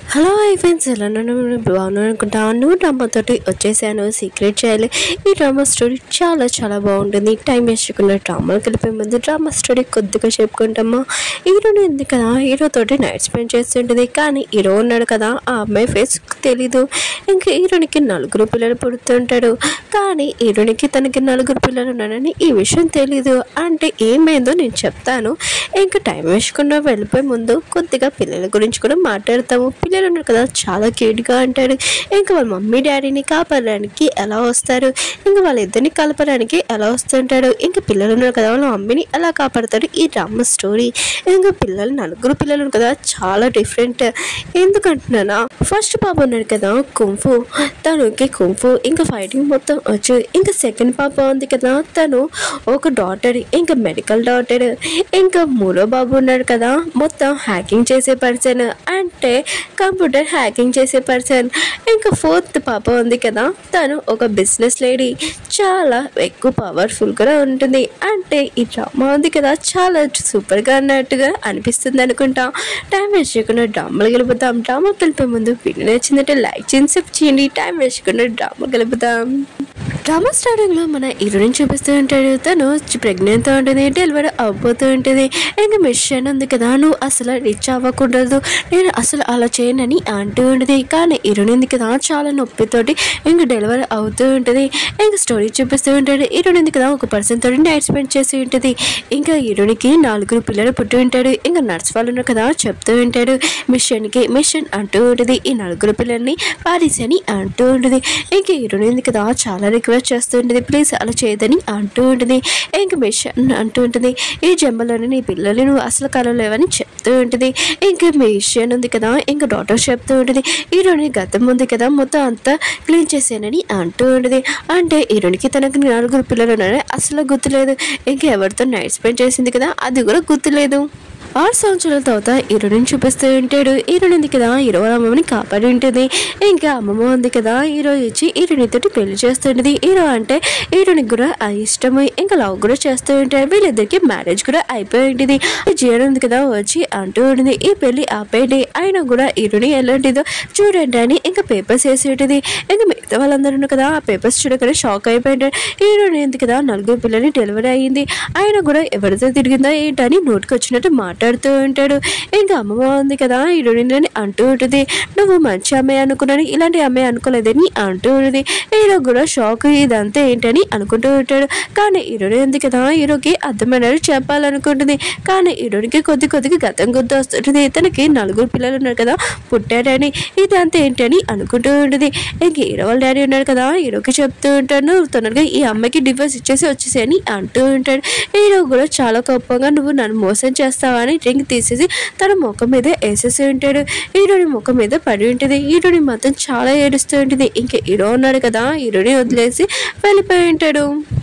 hello I friends ఎలా ఉన్నాను బాగున్నాను అనుకుంటాను డ్రామాతోటి వచ్చేసాను సీక్రెట్ చేయాలి ఈ డ్రామా స్టోరీ చాలా చాలా బాగుంటుంది టైం వేసుకున్న డ్రామాలు కలిపే ముందు డ్రామా స్టోరీ కొద్దిగా చెప్పుకుంటామా హీరోని ఉంది కదా హీరో తోటి నైట్ స్పెండ్ చేస్తుంటుంది కానీ హీరో ఉన్నాడు కదా ఆ అమ్మాయి ఫేస్ తెలీదు ఇంకా హీరోనికి నలుగురు పిల్లలు పుడుతుంటాడు కానీ హీరోనికి తనకి నలుగురు పిల్లలు ఉన్నారని ఈ విషయం తెలీదు అంటే ఏమైందో నేను చెప్తాను ఇంకా టైం వేసుకున్న వెళ్ళిపోయే ముందు కొద్దిగా పిల్లల గురించి కూడా మాట్లాడతాము పిల్లలు ఉన్నారు కదా చాలా క్యూట్గా అంటారు ఇంకా వాళ్ళ మమ్మీ డాడీని కాపాడడానికి ఎలా వస్తారు ఇంకా వాళ్ళిద్దరిని కలపడానికి ఎలా వస్తుంటాడు ఇంకా పిల్లలు ఉన్నారు కదా వాళ్ళ మమ్మీని ఎలా కాపాడతాడు ఈ డ్రామా స్టోరీ ఇంకా పిల్లలు నలుగురు పిల్లలు ఉన్నారు కదా చాలా డిఫరెంట్ ఎందుకంటున్నానా ఫస్ట్ పాప ఉన్నాడు కదా కుంఫు తనకి కుంఫు ఇంకా ఫైటింగ్ మొత్తం వచ్చు ఇంకా సెకండ్ పాప ఉంది కదా తను ఒక డాటర్ ఇంకా మెడికల్ డాటర్ ఇంకా మూడో బాబు ఉన్నాడు కదా మొత్తం హ్యాకింగ్ చేసే పర్సన్ అంటే కంప్యూటర్ హ్యాకింగ్ చేసే పర్సన్ ఇంకా ఫోర్త్ పాప ఉంది కదా తను ఒక బిజినెస్ లేడీ చాలా ఎక్కువ పవర్ఫుల్ కూడా ఉంటుంది అంటే ఈ డ్రామా ఉంది కదా చాలా సూపర్గా అన్నట్టుగా అనిపిస్తుంది అనుకుంటా టైం వేస్ట్ చేయకుండా డ్రామాలు గెలుపుతాం డ్రామా కలిపే ముందు వీడియో నచ్చిందంటే లైక్ చేయండి సబ్ చేయండి టైం వేస్ట్ చేయకుండా డ్రామా గెలుపుతాం డ్రామా స్టార్టింగ్లో మన హీరోయిన్ చూపిస్తూ ఉంటాడు తను ప్రెగ్నెంట్తో ఉంటుంది డెలివరీ అవ్వబోతూ ఉంటుంది ఇంకా మిషన్ ఉంది కదా నువ్వు అసలు రిచ్ అవ్వకూడదు నేను అసలు అలా చేయనని అంటూ ఉంటుంది కానీ హీరోయిన్ ఉంది కదా చాలా నొప్పితోటి ఇంక డెలివరీ అవుతూ ఉంటుంది ఇంకా స్టోరీ చూపిస్తూ ఉంటాడు హీరోయిన్ ఉంది కదా ఒక పర్సన్ తోటి నైట్ స్పెండ్ చేసి ఉంటుంది ఇంకా హీరోయిన్కి నాలుగురు పిల్లలు పుట్టి ఉంటాడు ఇంకా నర్స్ వాళ్ళు ఉన్నారు కదా చెప్తూ ఉంటాడు మిషన్కి మిషన్ అంటూ ఉంటుంది ఈ నలుగురు పిల్లల్ని పారిస్ అని అంటూ ఉంటుంది ఇంకా హీరోయిన్ ఉంది కదా చాలా రిక్వెస్ట్ చేస్తూ ఉంటుంది ప్లీజ్ అలా చేయదని అంటూ ఉంటుంది ఇంక మిషన్ అంటూ ఉంటుంది ఈ జంబలోని నీ పిల్లలు నువ్వు అసలు కలవలేవని చెప్తూ ఉంటుంది ఇంకా మిషన్ ఉంది కదా ఇంకా డాక్టర్ చెప్తూ ఉంటుంది హీరోని గతం ఉంది కదా మొత్తం అంతా క్లీన్ చేసానని అంటూ ఉంటుంది అంటే హీరోనికి తనకు నలుగురు పిల్లలు ఉన్నారని అసలు గుర్తులేదు ఇంకా ఎవరితో నైట్ స్పెండ్ చేసింది కదా అది కూడా గుర్తులేదు ఆరు సంవత్సరాల తర్వాత హీరోని చూపిస్తూ ఉంటాడు హీరోని ఉంది కదా హీరో వాళ్ళ అమ్మమ్మని కాపాడి ఉంటుంది ఇంకా అమ్మమ్మ ఉంది కదా హీరో ఇచ్చి హీరోనితోటి పెళ్లి చేస్తుంటుంది హీరో అంటే హీరోనికి కూడా ఆ ఇష్టము ఇంకా లవ్ కూడా చేస్తూ ఉంటాడు వీళ్ళిద్దరికి మ్యారేజ్ కూడా అయిపోయి ఉంటుంది జీవన్ ఉంది కదా వచ్చి అంటూ ఉంటుంది ఈ పెళ్లి ఆపేయండి ఆయన కూడా హీరోని ఎలాంటిదో చూడండి అని ఇంకా పేపర్స్ వేసి ఉంటుంది ఇంకా మిగతా వాళ్ళందరూ ఉన్నారు కదా ఆ పేపర్స్ చూడగానే షాక్ అయిపోయింటారు హీరోని ఉంది కదా నలుగురు పిల్లల్ని డెలివరీ అయ్యింది ఆయన కూడా ఎవరితో తిరిగిందో ఏంటని నోటికి వచ్చినట్టు మాట్లాడుతూ ఉంటాడు ఇంకా అమ్మమ్మ ఉంది కదా హీరోయిన్ అంటూ ఉంటుంది నువ్వు మంచి అమ్మాయి అనుకున్నాను ఇలాంటి అమ్మాయి అనుకోలేదని అంటూ ఉంటుంది హీరో కూడా షాక్ ఇదంతా ఏంటని అనుకుంటూ ఉంటాడు కానీ హీరోయిన్ ఉంది కదా హీరోకి అర్థమైనట్టు చెప్పాలనుకుంటుంది కానీ హీరోనికి కొద్ది కొద్దిగా గతం గుర్తు వస్తుంటుంది తనకి నలుగురు పిల్లలు ఉన్నారు కదా పుట్టాడని ఇదంతా ఏంటని అనుకుంటూ ఉంటుంది ఇంక హీరో వాళ్ళ డాడీ ఉన్నాడు కదా హీరోకి చెప్తూ ఉంటాను తొందరగా ఈ అమ్మాయికి డివోర్స్ ఇచ్చేసి వచ్చేసి అంటూ ఉంటాడు హీరో కూడా చాలా కోపంగా నువ్వు నన్ను మోసం చేస్తావా అని డ్రింక్ తీసేసి తన ముఖం మీద వేసేసి ఉంటాడు హీరోని ముఖం మీద పడి ఉంటుంది హీరోని మాత్రం చాలా ఏడుస్తూ ఉంటుంది ఇంక హీరో ఉన్నాడు కదా హీరోని వదిలేసి వెళ్ళిపోయి ఉంటాడు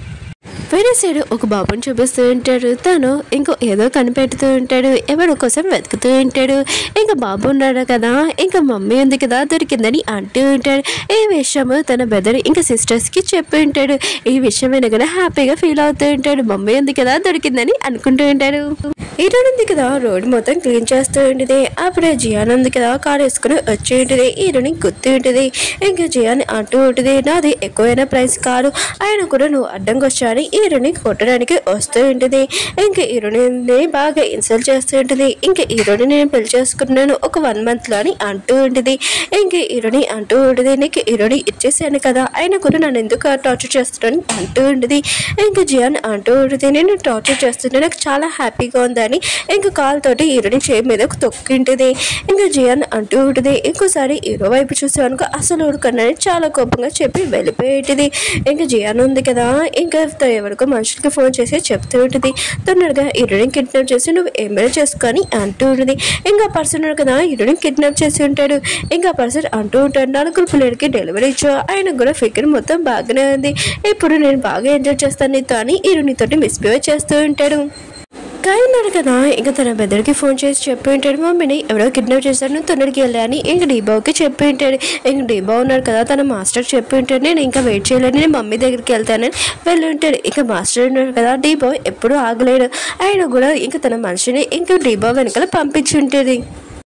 వేరే సైడ్ ఒక బాబుని చూపిస్తూ ఉంటాడు తను ఇంకో ఏదో కనిపెడుతూ ఉంటాడు ఎవరి కోసం వెతుకుతూ ఉంటాడు ఇంకా బాబు ఉన్నాడు కదా ఇంకా మమ్మీ ఉంది కదా దొరికిందని అంటూ ఉంటాడు ఈ విషయం తన బ్రదర్ ఇంకా సిస్టర్స్కి చెప్పి ఉంటాడు ఈ విషయం వినగానే హ్యాపీగా ఫీల్ అవుతూ ఉంటాడు మమ్మీ ఉంది కదా దొరికిందని అనుకుంటూ ఉంటాడు హీరోయిన్ ఉంది కదా రోడ్ మొత్తం క్లీన్ చేస్తూ ఉంటుంది అప్పుడే జియాన్ ఉంది కదా కార్ వేసుకుని వచ్చి ఉంటుంది హీరోని గుర్తు ఉంటుంది ఇంకా జియాన్ అంటూ ఉంటుంది నాది ఎక్కువైన ప్రైస్ కారు ఆయన కూడా నువ్వు అడ్డంకి వచ్చాని హీరోని కొట్టడానికి వస్తూ ఉంటుంది ఇంకా హీరోని బాగా ఇన్సల్ట్ చేస్తూ ఉంటుంది ఇంకా హీరోని నేను పెళ్లి చేసుకున్నాను ఒక వన్ మంత్ లో అని అంటూ ఉంటుంది ఇంకా హీరోని అంటూ ఉంటుంది నీకు హీరోని ఇచ్చేసాను కదా ఆయన కూడా నన్ను ఎందుకు టార్చర్ చేస్తున్నాను అంటూ ఉంటుంది ఇంకా జియాన్ అంటూ ఉంటుంది నేను టార్చర్ చేస్తుంటే నాకు చాలా హ్యాపీగా ఉందని ఇంకా కాల్ తోటి హీరోని చేయి మీద తొక్కింటుంది ఇంకా జియాన్ అంటూ ఉంటుంది ఇంకోసారి హీరో వైపు చూసే అనుకో అసలు ఊరుకన్నాని చాలా కోపంగా చెప్పి వెళ్ళిపోయేటిది ఇంకా జియాన్ ఉంది కదా ఇంకా త- ఎవరికో మనుషులకి ఫోన్ చేసి చెప్తూ ఉంటుంది తొందరగా హీరోని కిడ్నాప్ చేసి నువ్వు ఏమైనా చేసుకొని అంటూ ఉంటుంది ఇంకా పర్సన్ ఉన్నాడు కదా హీరోని కిడ్నాప్ చేసి ఉంటాడు ఇంకా పర్సన్ అంటూ ఉంటాడు నలుగురు పిల్లలకి డెలివరీ ఇచ్చా ఆయన కూడా ఫిగర్ మొత్తం బాగానే ఉంది ఇప్పుడు నేను బాగా ఎంజాయ్ చేస్తాను నీతో అని హీరోని తోటి మిస్బిహేవ్ చేస్తూ ఉంటాడు కాయ ఉన్నాడు కదా ఇంకా తన బెదర్కి ఫోన్ చేసి చెప్పి ఉంటాడు మమ్మీని ఎవరో కిడ్నాప్ చేశాడు నువ్వు తొందరకి వెళ్ళాని ఇంక డీబావుకి చెప్పి ఉంటాడు ఇంక డీబా ఉన్నాడు కదా తన మాస్టర్ చెప్పి ఉంటాడు నేను ఇంకా వెయిట్ చేయలేను నేను మమ్మీ దగ్గరికి వెళ్తానని వెళ్ళి ఉంటాడు ఇంకా మాస్టర్ ఉన్నాడు కదా డీబా ఎప్పుడూ ఆగలేడు ఆయన కూడా ఇంకా తన మనిషిని ఇంకా డీబా వెనకాల పంపించి ఉంటుంది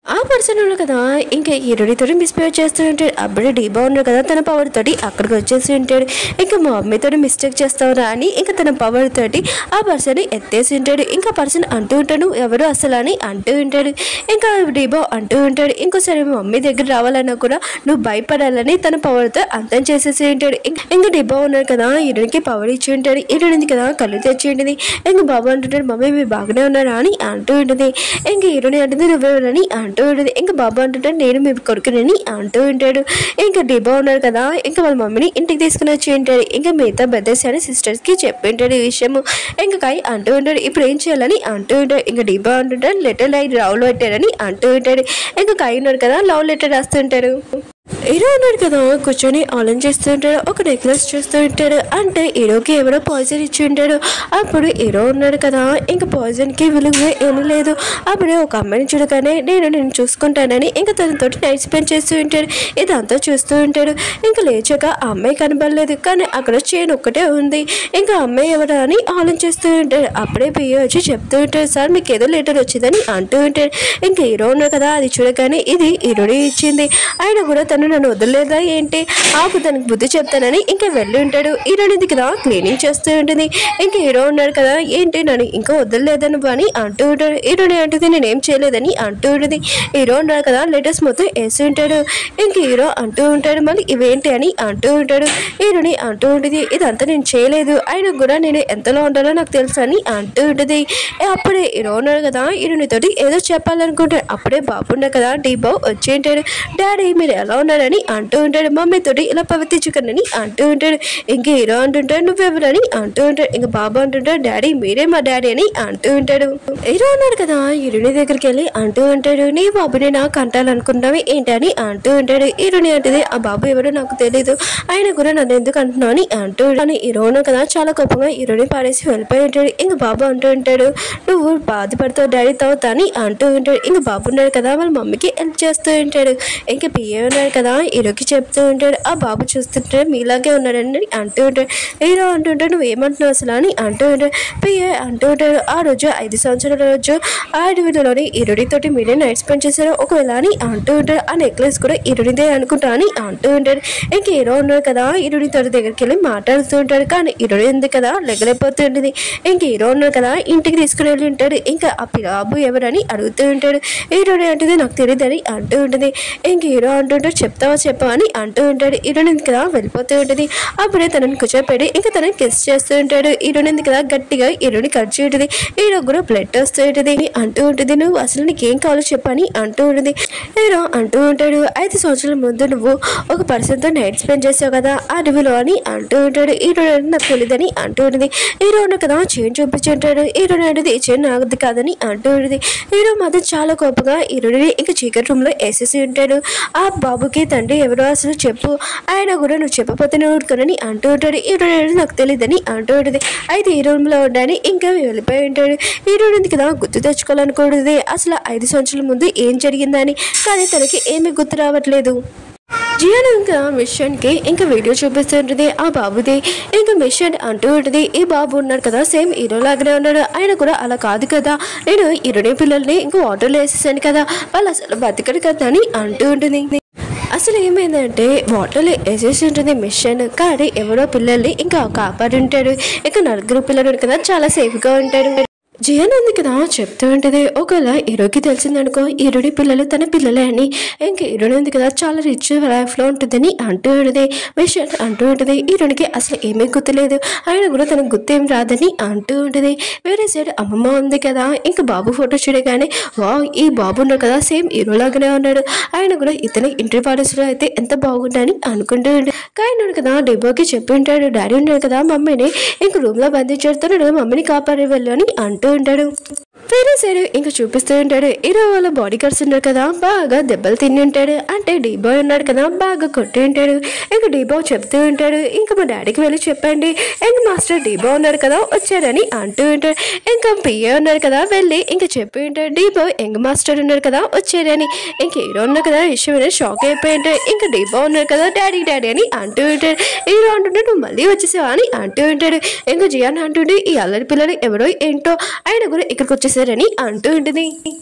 ఆ పర్సన్ ఉన్నారు కదా ఇంకా హీరోనితో మిస్బిహేవ్ చేస్తూ ఉంటాడు అప్పుడే డీబా ఉన్నాడు కదా తన పవర్ తోటి అక్కడికి వచ్చేసి ఉంటాడు ఇంకా మా మమ్మీతో మిస్టేక్ చేస్తావురా అని ఇంకా తన పవర్ తోటి ఆ పర్సన్ ఎత్తేసి ఉంటాడు ఇంకా పర్సన్ అంటూ ఉంటాడు ఎవరు అసలు అని అంటూ ఉంటాడు ఇంకా డీబా అంటూ ఉంటాడు ఇంకోసారి మా మమ్మీ దగ్గర రావాలన్నా కూడా నువ్వు భయపడాలని తన పవర్తో అంతం చేసేసి ఉంటాడు ఇంక- ఇంకా డిబ్బా ఉన్నాడు కదా హీరోనికి పవర్ ఇచ్చి ఉంటాడు హీరోనిది కదా కళ్ళు తెచ్చి ఉంటుంది ఇంకా బాబు అంటుంటాడు మమ్మీ మీరు బాగానే ఉన్నారా అని అంటూ ఉంటుంది ఇంకా హీరోని అంటుంది నువ్వెవరని అంటూ ఉంటుంది ఇంకా బాబు అంటుంటాడు నేను మీ కొడుకునని అంటూ ఉంటాడు ఇంకా డిబ్బా ఉన్నాడు కదా ఇంకా వాళ్ళ మమ్మీని ఇంటికి తీసుకుని వచ్చి ఉంటాడు ఇంకా మిగతా బ్రదర్స్ అని సిస్టర్స్ కి చెప్పి ఉంటాడు ఈ విషయము ఇంకా కాయ్ అంటూ ఉంటాడు ఇప్పుడు ఏం చేయాలని అంటూ ఉంటాడు ఇంకా డిబ్బా అంటుంటాడు లెటర్ లైన్ రావులు పెట్టారని అంటూ ఉంటాడు ఇంకా కాయ్ ఉన్నాడు కదా లవ్ లెటర్ రాస్తుంటాడు హీరో ఉన్నాడు కదా కూర్చొని ఆలోచన చేస్తూ ఉంటాడు ఒక నెక్లెస్ చూస్తూ ఉంటాడు అంటే హీరోకి ఎవరో పాయిజన్ ఇచ్చి ఉంటాడు అప్పుడు హీరో ఉన్నాడు కదా ఇంకా పాయిజన్కి విలువ ఏమీ లేదు అప్పుడు ఒక అమ్మాయిని చూడగానే నేను నేను చూసుకుంటానని ఇంకా తనతోటి నైట్ స్పెండ్ చేస్తూ ఉంటాడు ఇదంతా చూస్తూ ఉంటాడు ఇంకా లేచాక ఆ అమ్మాయి కనబడలేదు కానీ అక్కడ చైన్ ఒక్కటే ఉంది ఇంకా ఆ అమ్మాయి ఎవరా అని ఆలోచిస్తూ ఉంటాడు అప్పుడే పియ్య వచ్చి చెప్తూ ఉంటాడు సార్ మీకు ఏదో లెటర్ వచ్చిందని అంటూ ఉంటాడు ఇంకా హీరో ఉన్నాడు కదా అది చూడగానే ఇది హీరోని ఇచ్చింది ఆయన కూడా తను నన్ను వదలలేదా ఏంటి ఆకు తనకు బుద్ధి చెప్తానని ఇంకా వెళ్ళి ఉంటాడు హీరోనిది కదా క్లీనింగ్ చేస్తూ ఉంటుంది ఇంకా హీరో ఉన్నాడు కదా ఏంటి నన్ను ఇంకా వదలలేదని అని అంటూ ఉంటాడు హీరోని అంటుంది నేనేం చేయలేదని అంటూ ఉంటుంది హీరో ఉన్నాడు కదా లెటర్స్ మొత్తం వేసి ఉంటాడు ఇంక హీరో అంటూ ఉంటాడు మళ్ళీ ఇవేంటి అని అంటూ ఉంటాడు హీరోని అంటూ ఉంటుంది ఇదంతా నేను చేయలేదు ఆయన కూడా నేను ఎంతలో ఉండాలో నాకు తెలుసు అని అంటూ ఉంటుంది ఏ అప్పుడే హీరో ఉన్నాడు కదా హీరోనితోటి ఏదో చెప్పాలనుకుంటాడు అప్పుడే బాబు ఉన్నాడు కదా డీబో వచ్చి ఉంటాడు డాడీ మీరు ఎలా ఉన్నారని అంటూ ఉంటాడు మమ్మీతోటి ఇలా పవిత్రించుకునని అంటూ ఉంటాడు ఇంక హీరో అంటుంటాడు నువ్వెవరని అంటూ ఉంటాడు ఇంక బాబు అంటుంటాడు డాడీ మీరే మా డాడీ అని అంటూ ఉంటాడు హీరో ఉన్నాడు కదా హీరోని దగ్గరికి వెళ్ళి అంటూ ఉంటాడు నీ బాబుని నాకు అంటాలనుకుంటావు ఏంటని అంటూ ఉంటాడు హీరోని అంటది ఆ బాబు ఎవరో నాకు తెలియదు ఆయన కూడా నన్ను ఎందుకు అంటున్నావు అని అంటూ అని హీరో ఉన్నాడు కదా చాలా కోపంగా హీరోని పాడేసి వెళ్ళిపోయి ఉంటాడు ఇంక బాబు అంటూ ఉంటాడు నువ్వు బాధపడతావు డాడీ తావుతా అని అంటూ ఉంటాడు ఇంక బాబు ఉన్నాడు కదా వాళ్ళ మమ్మీకి హెల్ప్ చేస్తూ ఉంటాడు ఇంక పిఏ ఉన్నాడు కదా హీరోకి చెప్తూ ఉంటాడు ఆ బాబు చూస్తుంటే మీలాగే ఉన్నాడని అంటూ ఉంటాడు హీరో అంటుంటాడు నువ్వు ఏమంటున్నావు అసలు అని అంటూ ఉంటాడు పిఏ అంటూ ఉంటాడు ఆ రోజు ఐదు సంవత్సరాల రోజు ఆ అడవిలోని హీరోడితోటి మీరే నైట్ స్పెండ్ చేశారు ఒకవేళ అని అంటూ ఉంటాడు ఆ నెక్లెస్ కూడా హీరోడిదే అనుకుంటా అని అంటూ ఉంటాడు ఇంక హీరో ఉన్నాడు కదా హీరోడి తోటి దగ్గరికి వెళ్ళి మాట్లాడుతూ ఉంటాడు కానీ హీరోడి ఉంది కదా లెగలేకపోతూ ఉంటుంది ఇంక హీరో ఉన్నాడు కదా ఇంటికి తీసుకుని వెళ్ళి ఉంటాడు ఇంకా ఆ పిరాబు ఎవరని అడుగుతూ ఉంటాడు హీరోని అంటుంది నాకు తెలియదని అంటూ ఉంటుంది ఇంక హీరో అంటుంటాడు చెప్తావా చెప్పవా అని అంటూ ఉంటాడు హీరోని ఉంది కదా వెళ్ళిపోతూ ఉంటుంది అప్పుడే తనని కూర్చోపెట్టి ఇంకా తనని కిస్ చేస్తూ ఉంటాడు హీరోని ఉంది కదా గట్టిగా హీరోని కట్ ఉంటుంది హీరో కూడా బ్లడ్ వస్తూ ఉంటుంది అంటూ ఉంటుంది నువ్వు అసలు నీకేం కావాలో చెప్పని అంటూ ఉంటుంది హీరో అంటూ ఉంటాడు ఐదు సంవత్సరాల ముందు నువ్వు ఒక పర్సన్తో నైట్ స్పెండ్ చేసావు కదా ఆ అడవిలో అని అంటూ ఉంటాడు హీరో అంటే నాకు తెలియదని అంటూ ఉంటుంది హీరో ఉన్న కదా చైన్ చూపించి ఉంటాడు హీరో అంటే ఈ చైన్ నాది కాదని అంటూ ఉంటుంది హీరో మాత్రం చాలా కోపంగా హీరోని ఇంకా చీకటి రూమ్ లో వేసేసి ఉంటాడు ఆ బాబుకి తండ్రి ఎవరో అసలు చెప్పు ఆయన కూడా నువ్వు చెప్పకపోతే నువ్వు ఊరుకోనని అంటూ ఉంటాడు హీరో అంటే నాకు తెలియదని అంటూ ఉంటుంది అయితే ఈ రూమ్ లో ఉండని ఇంకా వెళ్ళిపోయి ఉంటాడు హీరో ఉంది కదా గుర్తు తెచ్చుకోవాలనుకుంటుంది అసలు ఐదు సంవత్సరాల ముందు ఏం జరిగిందని కానీ తనకి ఏమీ గుర్తు రావట్లేదు జియాన్ ఇంకా మిషన్కి ఇంకా వీడియో చూపిస్తుంటుంది ఆ బాబుది ఇంకా మిషన్ అంటూ ఉంటుంది ఈ బాబు ఉన్నాడు కదా సేమ్ హీరో లాగానే ఉన్నాడు ఆయన కూడా అలా కాదు కదా నేను హీరోని పిల్లల్ని ఇంకో ఆటోలో వేసేసాను కదా వాళ్ళు అసలు బతకడు కదా అని అంటూ ఉంటుంది అసలు ఏమైందంటే వాటర్లో వేసేసి ఉంటుంది మిషన్ కానీ ఎవరో పిల్లల్ని ఇంకా కాపాడి ఉంటాడు ఇంకా నలుగురు పిల్లలు కదా చాలా సేఫ్గా ఉంటాడు జియన్ ఉంది కదా చెప్తూ ఉంటుంది ఒకవేళ హీరోకి తెలిసిందనుకో హీరోడి పిల్లలు తన పిల్లలే అని ఇంక హీరోని ఉంది కదా చాలా రిచ్ లైఫ్లో ఉంటుందని అంటూ ఉంటుంది మిషన్ అంటూ ఉంటుంది హీరోనికి అసలు ఏమీ గుర్తులేదు ఆయన కూడా తనకు గుర్తు ఏం రాదని అంటూ ఉంటుంది వేరే సైడ్ అమ్మమ్మ ఉంది కదా ఇంకా బాబు ఫోటో చూడగానే వా ఈ బాబు ఉన్నాడు కదా సేమ్ హీరో లాగానే ఉన్నాడు ఆయన కూడా ఇతని ఇంటర్ పాలసీలో అయితే ఎంత బాగుందని అనుకుంటూ ఉంటాడు కానీ కదా డెబోకి చెప్పి ఉంటాడు డాడీ ఉన్నాడు కదా మమ్మీని ఇంక రూమ్ లో బంధించేస్తాడు మమ్మీని కాపాడి వెళ్ళు అని అంటూ ఉంటాడు వేరే సైడ్ ఇంకా చూపిస్తూ ఉంటాడు హీరో వాళ్ళ బాడీ గార్డ్స్ ఉన్నారు కదా బాగా దెబ్బలు తిని ఉంటాడు అంటే డీబాయ్ ఉన్నాడు కదా బాగా కొట్టి ఉంటాడు ఇంకా డీబాయ్ చెప్తూ ఉంటాడు ఇంకా మా డాడీకి వెళ్ళి చెప్పండి ఇంకా మాస్టర్ డీబా ఉన్నాడు కదా వచ్చాడని అంటూ ఉంటాడు ఇంకా పిఏ ఉన్నారు కదా వెళ్ళి ఇంకా చెప్పి ఉంటాడు డీబాయ్ యంగ్ మాస్టర్ ఉన్నారు కదా వచ్చాడని ఇంక హీరో ఉన్నారు కదా విషయం షాక్ అయిపోయి ఉంటాడు ఇంకా డీబా ఉన్నారు కదా డాడీ డాడీ అని అంటూ ఉంటాడు హీరో అంటుంటే నువ్వు మళ్ళీ వచ్చేసావా అని అంటూ ఉంటాడు ఇంకా జియాన్ అంటుంటే ఈ అల్లరి పిల్లలు ఎవరో ఏంటో ఆయన కూడా ఇక్కడికి వచ్చేసారని అంటూ ఉంటుంది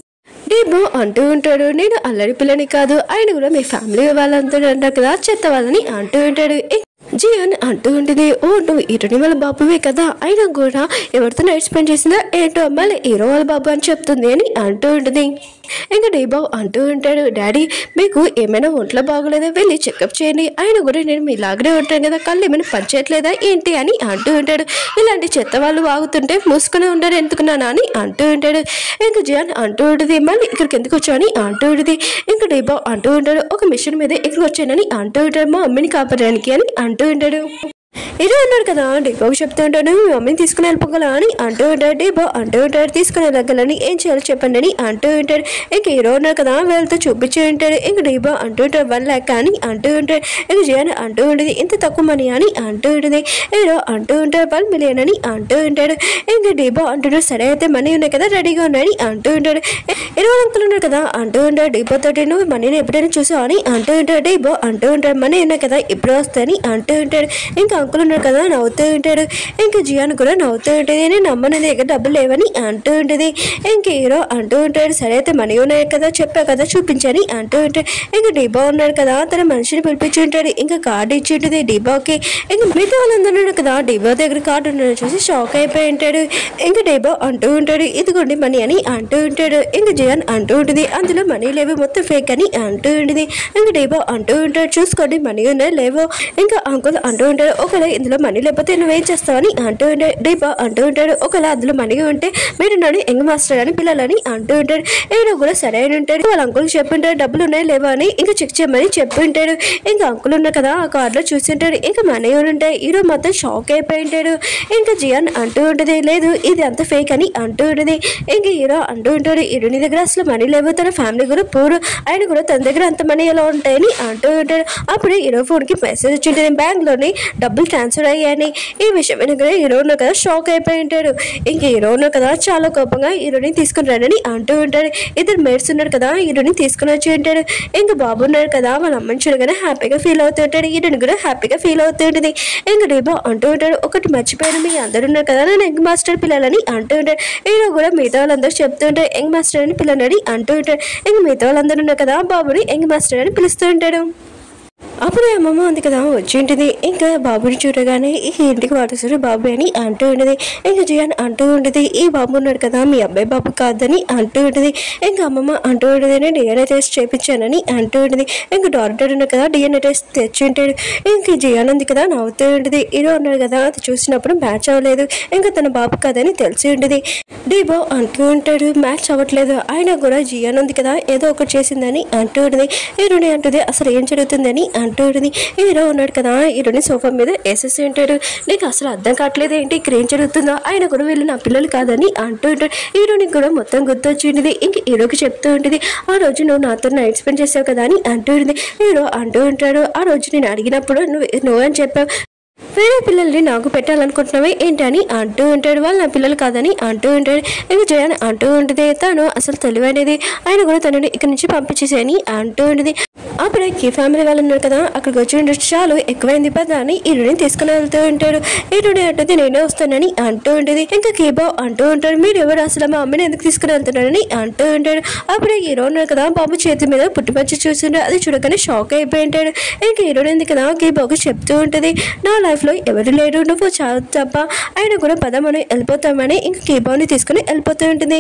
డేమో అంటూ ఉంటాడు నేను అల్లరి పిల్లని కాదు ఆయన కూడా మీ ఫ్యామిలీ వాళ్ళంతా అంటారు కదా చెత్త వాళ్ళని అంటూ ఉంటాడు "ఏ, జియాన్ అంటూ ఉంటుంది ఓ నువ్వు ఇరుని వాళ్ళ బాబువే కదా అయినా కూడా ఎవరితో నైట్ స్పెండ్ చేసిందో ఏంటో మళ్ళీ హీరో వాళ్ళ బాబు అని చెప్తుంది అని అంటూ ఉంటుంది ఇంకా డీబాబు అంటూ ఉంటాడు డాడీ మీకు ఏమైనా ఒంట్లో బాగోలేదా వెళ్ళి చెకప్ చేయండి ఆయన కూడా నేను మీలాగనే ఉంటాను కదా కళ్ళు ఏమైనా పనిచేయట్లేదా ఏంటి అని అంటూ ఉంటాడు ఇలాంటి చెత్త వాళ్ళు వాగుతుంటే మూసుకునే ఉండరు ఎందుకున్నానా అని అంటూ ఉంటాడు ఇంకా జియాన్ అంటూ ఉంటుంది మళ్ళీ ఇక్కడికి ఎందుకు వచ్చాని అంటూ ఉంటుంది ఇంకా డీబాబు అంటూ ఉంటాడు ఒక మిషన్ మీద ఇక్కడికి వచ్చానని అంటూ ఉంటాడు మా మమ్మీని కాపాడడానికి అని అంటూ ఉంటాడు ఇదే అన్నాడు కదా డీబాబు చెప్తూ ఉంటాడు మీ మమ్మీని తీసుకుని వెళ్ళిపోగల అని అంటూ ఉంటాడు డీబో అంటూ ఉంటాడు తీసుకుని వెళ్ళగలని ఏం చేయాలో చెప్పండి అని అంటూ ఉంటాడు ఇంక హీరో ఉన్నాడు కదా వెళ్తూ చూపించి ఉంటాడు ఇంక డీబో అంటూ ఉంటాడు వన్ ల్యాక్ అని అంటూ ఉంటాడు ఇంక జయాన్ అంటూ ఉంటుంది ఇంత తక్కువ మనీ అని అంటూ ఉంటుంది హీరో అంటూ ఉంటాడు వన్ మిలియన్ అని అంటూ ఉంటాడు ఇంక డీబో అంటుంటాడు సరే అయితే మనీ ఉన్నాయి కదా రెడీగా ఉన్నాయని అంటూ ఉంటాడు ఇరవై అంకులు ఉన్నారు కదా అంటూ ఉంటాడు డీబో తోటి నువ్వు మనీని ఎప్పుడైనా చూసావు అని అంటూ ఉంటాడు డీబో అంటూ ఉంటాడు మనీ ఉన్నాయి కదా ఇప్పుడు వస్తాయని అంటూ ఉంటాడు ఇంకా అంకుల్ ఉన్నాడు కదా నవ్వుతూ ఉంటాడు ఇంకా జియాన్ కూడా నవ్వుతూ ఉంటుంది నేను నమ్మని దగ్గర డబ్బులు లేవని అంటూ ఉంటుంది ఇంక హీరో అంటూ ఉంటాడు సరే అయితే మనీ ఉన్నాయి కదా చెప్పా కదా చూపించని అంటూ ఉంటాడు ఇంకా డీబా ఉన్నాడు కదా తన మనిషిని పిలిపించి ఉంటాడు ఇంకా కార్డు ఇచ్చి ఉంటుంది డీబాకి ఇంకా మిగతా వాళ్ళందరూ ఉన్నారు కదా డీబా దగ్గర కార్డు ఉండడం చూసి షాక్ అయిపోయి ఉంటాడు ఇంకా డీబా అంటూ ఉంటాడు ఇదిగోండి మనీ అని అంటూ ఉంటాడు ఇంకా జియాన్ అంటూ ఉంటుంది అందులో మనీ లేవు మొత్తం ఫేక్ అని అంటూ ఉంటుంది ఇంకా డీబా అంటూ ఉంటాడు చూసుకోండి మనీ ఉన్నాయి లేవో ఇంకా అంకుల్ అంటూ ఉంటాడు ఒకవేళ ఇందులో మనీ లేకపోతే నువ్వేం చేస్తావని అంటూ ఉంటాడు డీబా అంటూ ఉంటాడు ఒకవేళ అందులో మనీ ఉంటే మీరు నన్ను ఎంగ మాస్టర్ అని పిల్లలని అంటూ ఉంటాడు ఈయన కూడా సరే అని ఉంటాడు వాళ్ళ అంకుల్ చెప్పింటాడు డబ్బులు ఉన్నాయి లేవా అని ఇంకా చెక్ చేయమని చెప్పి ఉంటాడు ఇంకా అంకుల్ ఉన్నారు కదా ఆ కార్డులో చూసింటాడు ఇంకా మనీ ఉంటాయి హీరో మొత్తం షాక్ అయిపోయి ఉంటాడు ఇంకా జియాన్ అంటూ ఉంటుంది లేదు ఇది అంత ఫేక్ అని అంటూ ఉంటుంది ఇంకా హీరో అంటూ ఉంటాడు హీరోని దగ్గర అసలు మనీ లేవు తన ఫ్యామిలీ కూడా పూర్ ఆయన కూడా తన దగ్గర అంత మనీ ఎలా ఉంటాయని అంటూ ఉంటాడు అప్పుడు హీరో ఫోన్కి మెసేజ్ వచ్చి ఉంటుంది బ్యాంక్లోని డబ్బులు ట్రాన్స్ఫర్ అయ్యాయని ఈ విషయం వెనక హీరో ఉన్నారు కదా షాక్ అయిపోయి ఉంటాడు ఇంకా హీరో ఉన్నారు కదా చాలా కోపంగా హీరోని తీసుకుని రండి అంటూ ఉంటాడు ఇద్దరు మేడ్స్ ఉన్నారు కదా హీరోని తీసుకుని వచ్చి ఉంటాడు ఇంకా బాబు ఉన్నాడు కదా వాళ్ళ అమ్మని చూడగానే హ్యాపీగా ఫీల్ అవుతూ ఉంటాడు హీరోని కూడా హ్యాపీగా ఫీల్ అవుతూ ఉంటుంది ఇంకా డీబా అంటూ ఉంటాడు ఒకటి మర్చిపోయాను మీ అందరు ఉన్నారు కదా నేను యంగ్ మాస్టర్ పిల్లలని అంటూ ఉంటాడు హీరో కూడా మిగతా వాళ్ళందరూ చెప్తూ ఉంటాడు యంగ్ మాస్టర్ అని పిల్లలని అంటూ ఉంటాడు ఇంకా మిగతా వాళ్ళందరూ ఉన్నారు కదా బాబుని యంగ్ మాస్టర్ అని పిలుస్తూ ఉంటాడు అప్పుడు అమ్మమ్మ ఉంది కదా వచ్చి ఉంటుంది ఇంకా బాబుని చూడగానే ఈ ఇంటికి వారసుడు బాబు అని అంటూ ఉండేది ఇంకా జియాన్ అంటూ ఉండేది ఈ బాబు ఉన్నాడు కదా మీ అబ్బాయి బాబు కాదని అంటూ ఉండేది ఇంకా అమ్మమ్మ అంటూ ఉండేది నేను డిఎన్ఏ టెస్ట్ చేయించానని అంటూ ఉండేది ఇంకా డాక్టర్ ఉన్నాడు కదా డిఎన్ఏ టెస్ట్ తెచ్చి ఉంటాడు ఇంకా జియాన్ ఉంది కదా నవ్వుతూ ఉండేది హీరో ఉన్నాడు కదా అది చూసినప్పుడు మ్యాచ్ అవ్వలేదు ఇంకా తన బాబు కాదని తెలిసి ఉండేది డీబో అంటూ ఉంటాడు మ్యాచ్ అవ్వట్లేదు ఆయన కూడా జియాన్ ఉంది కదా ఏదో ఒకటి చేసిందని అంటూ ఉంటుంది హీరోని అంటుంది అసలు ఏం జరుగుతుందని అంటూ ఉంటుంది హీరో ఉన్నాడు కదా హీరోని సోఫా మీద వేసేసి ఉంటాడు నీకు అసలు అర్థం కావట్లేదు ఏంటి ఇక్కడ ఏం జరుగుతుందో ఆయన కూడా వీళ్ళు నా పిల్లలు కాదని అంటూ ఉంటాడు హీరోని కూడా మొత్తం గుర్తొచ్చి ఉంటుంది ఇంక హీరోకి చెప్తూ ఉంటుంది ఆ రోజు నువ్వు నాతో నైట్ స్పెండ్ చేసావు కదా అని అంటూ ఉంటుంది హీరో అంటూ ఉంటాడు ఆ రోజు నేను అడిగినప్పుడు నువ్వు నువ్వు అని చెప్పావు వేరే పిల్లల్ని నాకు పెట్టాలనుకుంటున్నావే ఏంటని అంటూ ఉంటాడు వాళ్ళు నా పిల్లలు కాదని అంటూ ఉంటాడు ఇంకా జయాన్ అంటూ ఉంటుంది తను అసలు తెలివైనది ఆయన కూడా తనని ఇక్కడి నుంచి పంపించేసేయని అంటూ ఉంటుంది అప్పుడే కీ ఫ్యామిలీ వాళ్ళు ఉన్నారు కదా అక్కడికి వచ్చి ఉండొచ్చు చాలు ఎక్కువైంది పద అని ఈరుని తీసుకుని వెళ్తూ ఉంటాడు ఈరుని అంటుంది నేనే వస్తానని అంటూ ఉంటుంది ఇంకా కీబో అంటూ ఉంటాడు మీరు ఎవరు అసలు మా అమ్మని ఎందుకు తీసుకుని వెళ్తున్నారని అంటూ ఉంటాడు అప్పుడే హీరో ఉన్నాడు కదా బాబు చేతి మీద పుట్టుపచ్చి చూస్తుంటే అది చూడగానే షాక్ అయిపోయి ఉంటాడు ఇంకా హీరోయిన్ ఉంది కదా కీబోకి చెప్తూ ఉంటుంది నా లైఫ్లో ఎవరు లేరు నువ్వు చావు తప్ప ఆయన కూడా పదమని వెళ్ళిపోతామని ఇంకా కీబోని తీసుకుని వెళ్ళిపోతూ ఉంటుంది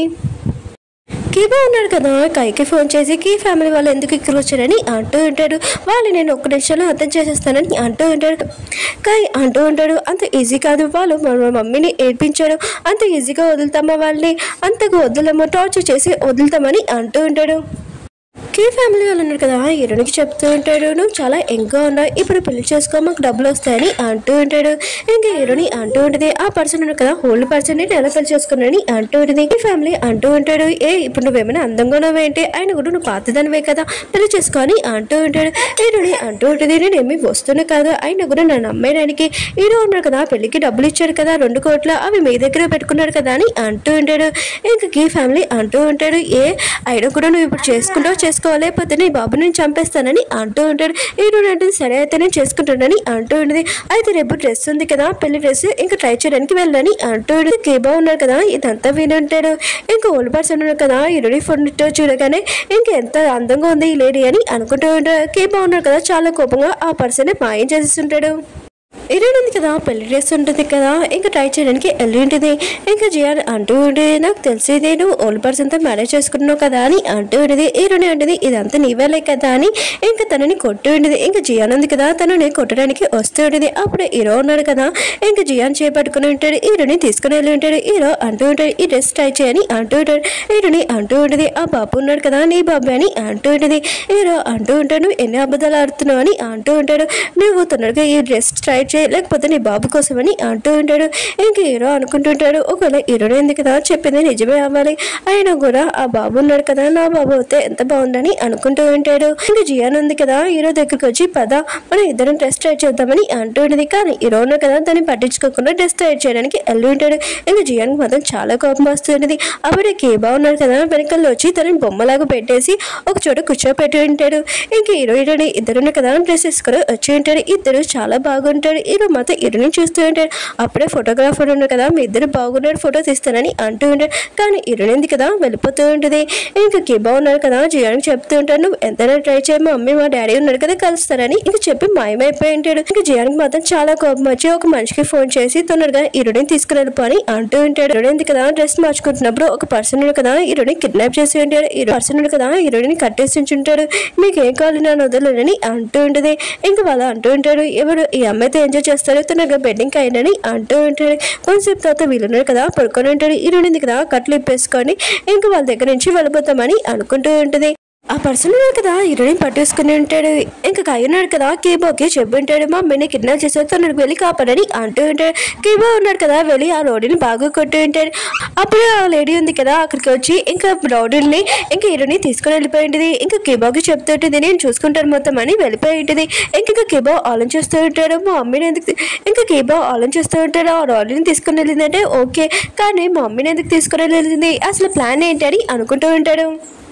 కీబో ఉన్నాడు కదా కైకి ఫోన్ చేసి కీ ఫ్యామిలీ వాళ్ళు ఎందుకు ఇక్కడ వచ్చారని అంటూ ఉంటాడు వాళ్ళు నేను ఒక్క నిమిషంలో అర్థం చేసేస్తానని అంటూ ఉంటాడు కై అంటూ ఉంటాడు అంత ఈజీ కాదు వాళ్ళు మన మమ్మీని ఏడ్పించాడు అంత ఈజీగా వదులుతామా వాళ్ళని అంతకు వదులమో టార్చర్ చేసి వదులుతామని అంటూ ఉంటాడు కీ ఫ్యామిలీ వాళ్ళు ఉన్నారు కదా హీరోనికి చెప్తూ ఉంటాడు నువ్వు చాలా ఎంగా ఉన్నావు ఇప్పుడు పెళ్లి చేసుకో మాకు డబ్బులు వస్తాయని అంటూ ఉంటాడు ఇంకా హీరోని అంటూ ఉంటుంది ఆ పర్సన్ ఉన్నాడు కదా హోల్డ్ పర్సన్ నేను ఎలా పెళ్లి చేసుకున్నానని అంటూ ఉంటుంది ఈ ఫ్యామిలీ అంటూ ఉంటాడు ఏ ఇప్పుడు నువ్వేమైనా అందంగా ఉన్నావేంటి ఆయన కూడా నువ్వు పాతదానివే కదా పెళ్లి చేసుకొని అంటూ ఉంటాడు హీరోని అంటూ ఉంటుంది నేను ఏమి వస్తున్నా కాదు ఆయన కూడా నన్ను అమ్మేయడానికి హీరో ఉన్నాడు కదా పెళ్లికి డబ్బులు ఇచ్చాడు కదా రెండు కోట్లు అవి మీ దగ్గర పెట్టుకున్నాడు కదా అని అంటూ ఉంటాడు ఇంకా కీ ఫ్యామిలీ అంటూ ఉంటాడు ఏ ఆయన కూడా నువ్వు ఇప్పుడు చేసుకుంటావు చేసుకో చేసుకోవాలి లేకపోతే నీ బాబు నేను చంపేస్తానని అంటూ ఉంటాడు హీరోయిన్ అంటే సరే అయితే నేను చేసుకుంటానని అంటూ ఉంటుంది అయితే రేపు డ్రెస్ ఉంది కదా పెళ్లి డ్రెస్ ఇంకా ట్రై చేయడానికి వెళ్ళని అంటూ ఉంటుంది కేబా ఉన్నాడు కదా ఇదంతా విని ఉంటాడు ఇంకా ఓల్డ్ పర్సన్ ఉన్నాడు కదా హీరోయిన్ ఫోటో చూడగానే ఇంకా ఎంత అందంగా ఉంది ఈ లేడీ అని అనుకుంటూ ఉంటాడు కేబా ఉన్నాడు కదా చాలా కోపంగా ఆ పర్సన్ మాయం చేసేస్తుంటాడు హీరోయిన్ ఉంది కదా పెళ్లి డ్రెస్ ఉంటుంది కదా ఇంకా ట్రై చేయడానికి వెళ్ళి ఉంటుంది ఇంకా జియాన్ అంటూ ఉంటుంది నాకు తెలిసి నేను ఓల్డ్ పర్సన్తో మ్యారేజ్ చేసుకుంటున్నావు కదా అని అంటూ ఉంటుంది హీరోయిన్ ఉంటుంది ఇదంతా నీవేలే కదా అని ఇంకా తనని కొట్టు ఉంటుంది ఇంకా జియాన్ ఉంది కదా తనని కొట్టడానికి వస్తూ ఉంటుంది అప్పుడు హీరో ఉన్నాడు కదా ఇంకా జియాన్ చేపట్టుకుని ఉంటాడు హీరోని తీసుకుని వెళ్ళి ఉంటాడు హీరో అంటూ ఉంటాడు ఈ డ్రెస్ ట్రై చేయని అంటూ ఉంటాడు హీరోని అంటూ ఉంటుంది ఆ బాబు ఉన్నాడు కదా నీ బాబు అని అంటూ ఉంటుంది హీరో అంటూ ఉంటాడు "నువ్వు ఎన్ని అబద్ధాలు ఆడుతున్నావు అని అంటూ ఉంటాడు నువ్వు తొందరగా ఈ డ్రెస్ ట్రై చేయి లేకపోతే నీ బాబు కోసమని అంటూ ఉంటాడు ఇంక హీరో అనుకుంటుంటాడు ఒకవేళ హీరోనే ఉంది కదా చెప్పింది నిజమే అవ్వాలి అయినా కూడా ఆ బాబు ఉన్నాడు కదా నా బాబు అయితే ఎంత బాగుందని అనుకుంటూ ఉంటాడు ఇంకా జియాన్ ఉంది కదా హీరో దగ్గరికి వచ్చి పద మనం ఇద్దరం డ్రెస్ ట్రై చేద్దామని అంటూ ఉంటుంది కానీ హీరో ఉన్నాడు కదా దాన్ని పట్టించుకోకుండా డ్రెస్ ట్రై చేయడానికి వెళ్ళి ఉంటాడు ఇంకా జియాన్కి మాత్రం చాలా కోపం వస్తుంటుంది అప్పుడే కేబా ఉన్నాడు కదా వెనకాల వచ్చి తనని బొమ్మలాగా పెట్టేసి ఒక చోట కూర్చోపెట్టి ఉంటాడు ఇంక హీరో హీరోని ఇద్దరు కదా డ్రెస్ వేసుకొని వచ్చి ఉంటాడు ఇద్దరు చాలా బాగుంటాడు హీరో మాత్రం హీరోని చూస్తూ ఉంటాడు అప్పుడే ఫోటోగ్రాఫర్ ఉన్నాడు కదా మీ ఇద్దరు బాగున్నారు ఫోటో తీస్తానని అంటూ ఉంటాడు కానీ హీరోయిన్ ఉంది కదా వెళ్ళిపోతూ ఉంటుంది ఇంకా కిబా ఉన్నాడు కదా జియానికి చెప్తూ ఉంటాడు నువ్వు ఎంతైనా ట్రై చేయి మా మమ్మీ మా డాడీ ఉన్నాడు కదా కలుస్తారని ఇంక చెప్పి మాయమైపోయి ఉంటాడు ఇంకా జియానికి మాత్రం చాలా కోపం వచ్చి ఒక మనిషికి ఫోన్ చేసి తొందరగా హీరోని తీసుకుని వెళ్ళిపో అని అంటూ ఉంటాడు హీరోయిన్ ఉంది కదా డ్రెస్ మార్చుకుంటున్నప్పుడు ఒక పర్సన్ ఉన్నాడు కదా హీరోని కిడ్నాప్ చేసి ఉంటాడు హీరో పర్సన్ ఉన్నాడు కదా హీరోని కట్టేసి ఉంచుంటాడు మీకు ఏం కావాలి నా వదలని అంటూ ఉంటుంది ఇంకా వాళ్ళు అంటూ ఉంటాడు ఎవరు ఈ అమ్మాయితో ఎంజాయ్ చేస్తారు తనగా బెడ్డింగ్ అయిందని అంటూ ఉంటాడు కొంతసేపు తర్వాత వీళ్ళున్నారు కదా పడుకొని ఉంటాడు హీరోయిన్ ఉంది కదా కట్లు ఇప్పేసుకొని ఇంకా వాళ్ళ దగ్గర నుంచి వెళ్ళిపోతామని అనుకుంటూ ఉంటుంది ఆ పర్సన్ ఉన్నాడు కదా హీరోయిన్ పట్టేసుకుని ఉంటాడు ఇంకా కై ఉన్నాడు కదా కేబోకి చెప్పి ఉంటాడు మా అమ్మని కిడ్నాప్ చేశారు తనకు వెళ్ళి కాపాడని అంటూ ఉంటాడు కేబో ఉన్నాడు కదా వెళ్ళి ఆ రోడ్డుని బాగా కొట్టి ఉంటాడు అప్పుడు ఆ లేడీ ఉంది కదా అక్కడికి వచ్చి ఇంకా రోడ్డుని ఇంకా హీరోని తీసుకుని వెళ్ళిపోయి ఉంటుంది ఇంకా కేబోకి చెప్తూ ఉంటుంది నేను చూసుకుంటాను మొత్తం అని వెళ్ళిపోయి ఉంటుంది ఇంకా ఇంకా కేబో ఆలోచిస్తూ ఉంటాడు మా మమ్మీని ఎందుకు తీ- ఇంకా కేబో ఆలోచిస్తూ ఉంటాడు ఆ రోడ్డుని తీసుకుని వెళ్ళిందంటే ఓకే కానీ మా మమ్మీని ఎందుకు తీసుకుని వెళ్ళింది అసలు ప్లాన్ ఏంటి అని అనుకుంటూ ఉంటాడు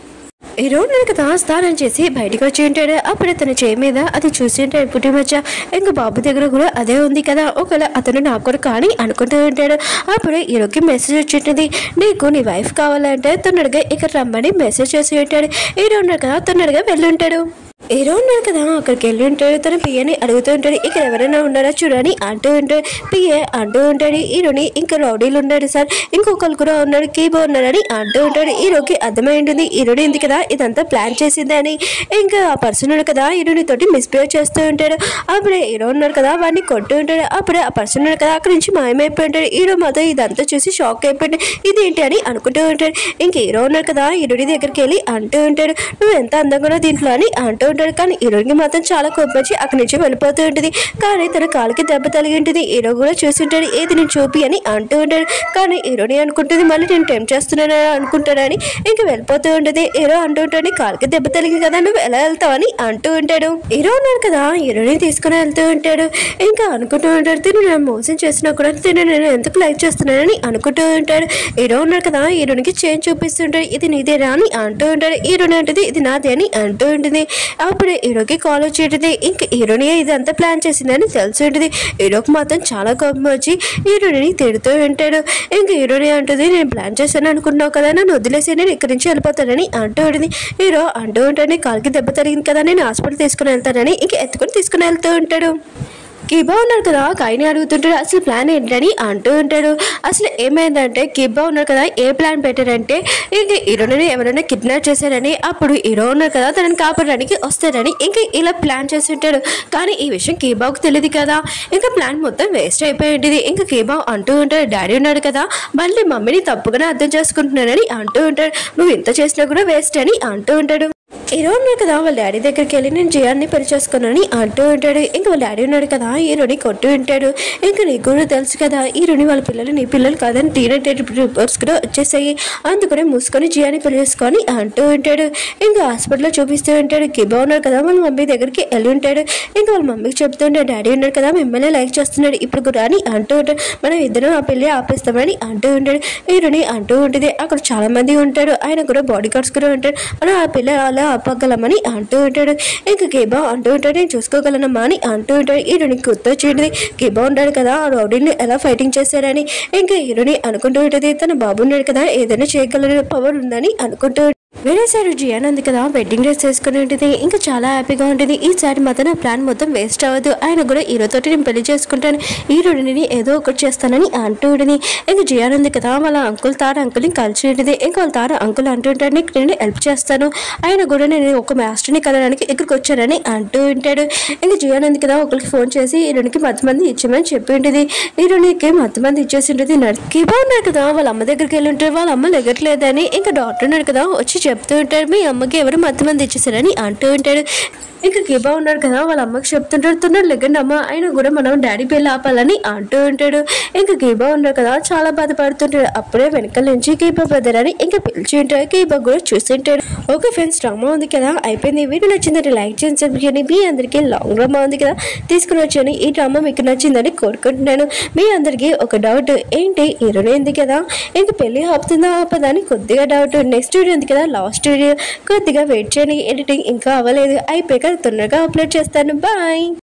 ఈ రోజు నేను కదా స్నానం చేసి బయటకు వచ్చి ఉంటాడు అప్పుడు అతని చేయి మీద అది చూసి ఉంటాడు పుట్టి మచ్చ ఇంకా బాబు దగ్గర కూడా అదే ఉంది కదా ఒకవేళ అతను నా కొడుకు అని అనుకుంటూ ఉంటాడు అప్పుడు ఈరోకి మెసేజ్ వచ్చింటుంది నీకు నీ వైఫ్ కావాలంటే తొందరగా ఇక్కడ రమ్మని మెసేజ్ చేసి ఉంటాడు హీరో ఉన్నాడు కదా తొందరగా వెళ్ళి ఉంటాడు హీరో ఉన్నాడు కదా అక్కడికి వెళ్ళి ఉంటాడు తన పియ్యని అడుగుతూ ఉంటాడు ఇక్కడ ఎవరైనా ఉన్నారా చూడని అంటూ ఉంటాడు పియ్య అంటూ ఉంటాడు హీరోని ఇంకా రౌడీలు ఉన్నాడు సార్ ఇంకొకరు కూడా ఉన్నాడు కీబో ఉన్నాడని అంటూ ఉంటాడు హీరోకి అర్థమై ఉంటుంది హీరోని ఉంది కదా ఇదంతా ప్లాన్ చేసిందని ఇంకా ఆ పర్సన్ ఉన్నాడు కదా హీరోని తోటి మిస్బిహేవ్ చేస్తూ ఉంటాడు అప్పుడే హీరో ఉన్నాడు కదా వాడిని కొట్టు ఉంటాడు అప్పుడే ఆ పర్సన్ ఉన్నాడు కదా అక్కడి నుంచి మాయమైపోయి ఉంటాడు హీరో మాత్రం ఇదంతా చూసి షాక్ అయిపోయాడు ఇదేంటి అని అనుకుంటూ ఉంటాడు ఇంక హీరో ఉన్నాడు కదా హీరోని దగ్గరికి వెళ్ళి అంటూ ఉంటాడు నువ్వు ఎంత అందంగా ఉన్నావు దీంట్లో అని అంటూ ఉంటాడు కానీ హీరోయిన్కి మాత్రం చాలా కోపం వచ్చి అక్కడి నుంచి వెళ్ళిపోతూ ఉంటుంది కానీ తన కాలుకి దెబ్బ తగిలి ఉంటుంది హీరో కూడా చూస్తుంటాడు ఏది నేను చూపి అని అంటూ ఉంటాడు కానీ హీరోని అనుకుంటుంది మళ్ళీ నేను టైం చేస్తున్నాను అనుకుంటాడని ఇంక వెళ్ళిపోతూ ఉంటుంది హీరో అంటూ ఉంటాడు "నీ కాలుకి దెబ్బ తగిలింది కదా నువ్వు ఎలా వెళ్తావు అని అంటూ ఉంటాడు హీరో ఉన్నాడు కదా హీరోని తీసుకుని వెళ్తూ ఉంటాడు ఇంకా అనుకుంటూ ఉంటాడు తిను నేను మోసం చేసినా కూడా తిను నేను ఎందుకు లైక్ చేస్తున్నానని అనుకుంటూ ఉంటాడు హీరో ఉన్నాడు కదా హీరోనికి చేంజ్ చూపిస్తుంటాడు ఇది నీదేనా అని అంటూ ఉంటాడు హీరోని అంటుంది ఇది నాదే అని అంటూ ఉంటుంది అప్పుడే హీరోకి కాల్ వచ్చి ఉంటుంది ఇంక హీరోని ఇదంతా ప్లాన్ చేసిందని తెలిసి ఉంటుంది హీరోకి మాత్రం చాలా కోపం వచ్చి హీరోని తిడుతూ ఉంటాడు ఇంక హీరోని అంటుంది నేను ప్లాన్ చేశాను అనుకున్నావు కదా నన్ను వదిలేసి నేను ఇక్కడి నుంచి వెళ్ళిపోతానని అంటూ ఉంటుంది హీరో అంటూ ఉంటాడు కాలుకి దెబ్బ తగిలింది కదా నేను హాస్పిటల్ తీసుకుని వెళ్తానని ఇంక ఎత్తుకొని తీసుకుని వెళ్తూ ఉంటాడు కిబ్బా ఉన్నాడు కదా కాయని అడుగుతుంటాడు అసలు ప్లాన్ ఏంటని అంటూ ఉంటాడు అసలు ఏమైందంటే కిబ్బా ఉన్నాడు కదా ఏ ప్లాన్ పెట్టారంటే ఇంక హీరోని ఎవరైనా కిడ్నాప్ చేశారని అప్పుడు హీరో ఉన్నాడు కదా తనని కాపాడడానికి వస్తారని ఇంకా ఇలా ప్లాన్ చేసి ఉంటాడు కానీ ఈ విషయం కీబాకు తెలియదు కదా ఇంకా ప్లాన్ మొత్తం వేస్ట్ అయిపోయి ఉంటుంది ఇంకా కీబా అంటూ ఉంటాడు డాడీ ఉన్నాడు కదా మళ్ళీ మమ్మీని తప్పుగానే అర్థం చేసుకుంటున్నానని అంటూ ఉంటాడు నువ్వు ఇంత చేసినా కూడా వేస్ట్ అని అంటూ ఉంటాడు హీరో ఉన్నాడు కదా వాళ్ళ డాడీ దగ్గరికి వెళ్ళి నేను జియాన్ని పెళ్లి చేసుకున్నానని అంటూ ఉంటాడు ఇంకా వాళ్ళ డాడీ ఉన్నాడు కదా హీరోని కొట్టు ఉంటాడు ఇంకా నీకు కూడా తెలుసు కదా హీరోని వాళ్ళ పిల్లలు నీ పిల్లలు కాదని టీనేజ్ రిపోర్ట్స్ కూడా వచ్చేసాయి అందుకనే మూసుకొని జియాని పెళ్లి చేసుకొని అంటూ ఉంటాడు ఇంకా హాస్పిటల్లో చూపిస్తూ ఉంటాడు కిబా ఉన్నాడు కదా వాళ్ళ మమ్మీ దగ్గరికి వెళ్ళి ఉంటాడు ఇంకా వాళ్ళ మమ్మీకి చెప్తూ ఉంటాడు డాడీ ఉన్నాడు కదా మిమ్మల్ని లైక్ చేస్తున్నాడు ఇప్పుడు కూడా అని అంటూ ఉంటాడు మనం ఇద్దరం ఆ పెళ్లి ఆపేస్తామని అంటూ ఉంటాడు హీరోని అంటూ ఉంటుంది అక్కడ చాలా మంది ఉంటారు ఆయన కూడా బాడీ గార్డ్స్ కూడా ఉంటారు మనం ఆ పిల్ల అలా ఆపగలమని అంటూ ఉంటాడు ఇంకా కేబా అంటూ ఉంటాడు నేను చూసుకోగలనమ్మా అని అంటూ ఉంటాడు హీరోని గుర్తొచ్చేది కేబా ఉంటాడు కదా ఆ రౌడీని ఎలా ఫైటింగ్ చేశాడని ఇంకా హీరోని అనుకుంటూ ఉంటుంది తన బాబు ఉన్నాడు కదా ఏదైనా చేయగల పవర్ ఉందని అనుకుంటూ వేరే సైడ్ జియాన్ ఉంది కదా వెడ్డింగ్ డ్రెస్ వేసుకుని ఉంటుంది ఇంకా చాలా హ్యాపీగా ఉంటుంది ఈసారి మాత్రం నా ప్లాన్ మొత్తం వేస్ట్ అవ్వదు ఆయన కూడా హీరోతోటి నేను పెళ్లి చేసుకుంటాను హీరోని ఏదో ఒకటి చేస్తానని అంటూ ఉంటుంది ఇంకా జియాన్ ఉంది కదా వాళ్ళ అంకుల్ తార అంకుల్ని కలిసి ఉంటుంది ఇంకా వాళ్ళ తార అంకుల్ అంటుంటాడు నీకు నేను హెల్ప్ చేస్తాను ఆయన కూడా నేను ఒక మాస్టర్ని కలడానికి ఇక్కడికి వచ్చానని అంటూ ఉంటాడు ఇంకా జియాన్ ఉంది కదా ఒకరికి ఫోన్ చేసి హీరోనికి మధ్య మంది ఇచ్చామని చెప్పి ఉంటుంది హీరోనికి మధ్య మంది ఇచ్చేసి ఉంటుంది నడికిబా ఉన్నారు కదా వాళ్ళ అమ్మ దగ్గరికి వెళ్ళి ఉంటారు వాళ్ళ అమ్మ లెగట్లేదని ఇంకా డాక్టర్ ఉన్నాడు కదా వచ్చి చెప్తూ ఉంటాడు మీ అమ్మకి ఎవరు మధ్య మంది ఇచ్చేసారని అంటూ ఉంటాడు ఇంకా కిబా ఉన్నాడు కదా వాళ్ళ అమ్మకి చెప్తుంటాడు తొందర లెగ్గండి అమ్మ అయినా కూడా మనం డాడీ పెళ్ళి ఆపాలని అంటూ ఉంటాడు ఇంకా కీబా ఉన్నాడు కదా చాలా బాధపడుతుంటాడు అప్పుడే వెనకాల నుంచి కీబా బ్రదర్ అని ఇంకా పిలిచి ఉంటాడు కీబా కూడా చూస్తుంటాడు ఓకే ఫ్రెండ్స్ డ్రామా ఉంది కదా అయిపోయింది వీడియో నచ్చిందంటే లైక్ చేయండి సబ్స్క్రైబ్ చేయండి మీ అందరికీ లాంగ్ డ్రామా ఉంది కదా తీసుకుని వచ్చాను ఈ డ్రామా మీకు నచ్చిందని కోరుకుంటున్నాను మీ అందరికీ ఒక డౌట్ ఏంటి హీరోనే ఉంది కదా ఇంకా పెళ్ళి ఆపుతుందా ఆపదా అని కొద్దిగా డౌట్ నెక్స్ట్ వీడియో ఉంది కదా లాస్ట్ వీడియో కొద్దిగా వెయిట్ చేయండి ఎడిటింగ్ ఇంకా అవ్వలేదు అయిపోయాక తొందరగా అప్లోడ్ చేస్తాను బాయ్